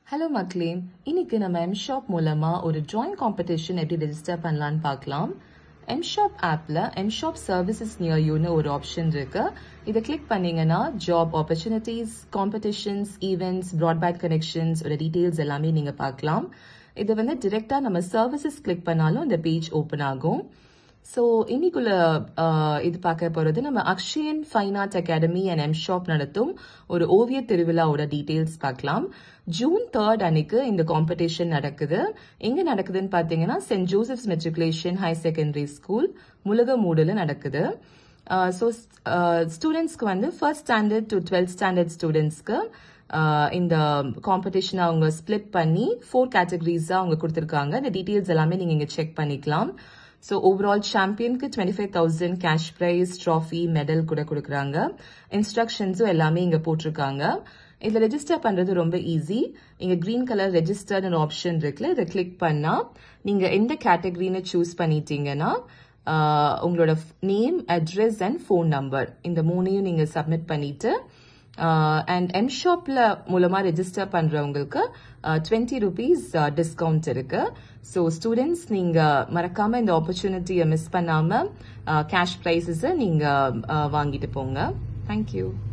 hello மக்களே இன்னைக்கு நம்ம எம் ஷாப் மூலமா ஒரு டிராயிங் காம்படிஷன் எப்படி ரெஜிஸ்டர் பண்ணலாம்னு பார்க்கலாம் எம் ஷாப் ஆப்ல எம் ஷாப் சர்வீசஸ் நியர் யூன்னு ஒரு ஆப்ஷன் இருக்கு இதை கிளிக் பண்ணீங்கன்னா job opportunities competitions events broadband connections ஒரு டீடைல்ஸ் எல்லாமே நீங்க பார்க்கலாம் இது வந்து டிரெக்டா நம்ம சர்வீசஸ் கிளிக் பண்ணாலும் இந்த பேஜ் ஓப்பன் ஆகும் ஸோ இன்னைக்குள்ள ஆஹ், இது பார்க்க போறது நம்ம Akshayan fine arts academy and M shop நடத்தும் ஒரு ஓவிய திருவிழாவோட டீடைல்ஸ் பார்க்கலாம் ஜூன் தேர்ட் அன்னைக்கு இந்த காம்படிஷன் நடக்குது எங்க நடக்குதுன்னு பார்த்தீங்கன்னா Saint Joseph's matriculation high secondary school முழுகமூடுல நடக்குது ஸோ ஸ்டூடெண்ட்ஸ்க்கு வந்து first standard to twelfth standard ஸ்டூடெண்ட்ஸ்க்கு இந்த காம்படிஷன் அவங்க ஸ்ப்ளிட் பண்ணி ஃபோர் கேட்டகரிஸாக அவங்க கொடுத்துருக்காங்க இந்த டீட்டெயில்ஸ் எல்லாமே நீங்கள் இங்கே செக் பண்ணிக்கலாம் ஸோ ஓவரால் சாம்பியனுக்கு twenty five thousand cash prize trophy medal கூட கொடுக்குறாங்க இன்ஸ்ட்ரக்ஷன்ஸும் எல்லாமே இங்கே போட்டிருக்காங்க இதில் ரெஜிஸ்டர் பண்ணுறது ரொம்ப ஈஸி இங்கே க்ரீன் கலர் ரெஜிஸ்டர்னு ஆப்ஷன் இருக்குல்ல இதை கிளிக் பண்ணால் நீங்கள் எந்த கேட்டகரின்னு சூஸ் பண்ணிட்டீங்கன்னா ஆஹ், உங்களோட name address and phone number இந்த மூணையும் நீங்கள் சப்மிட் பண்ணிட்டு அண்ட் எம் ஷாப்ல மூலமா ரெஜிஸ்டர் பண்றவங்களுக்கு டுவெண்ட்டி ருபீஸ் டிஸ்கவுண்ட் இருக்கு ஸோ ஸ்டூடெண்ட்ஸ் நீங்க மறக்காம இந்த ஆப்பர்ச்சுனிட்டியை மிஸ் பண்ணாம கேஷ் ப்ரைஸஸை நீங்க uh, வாங்கிட்டு போங்க தேங்க்யூ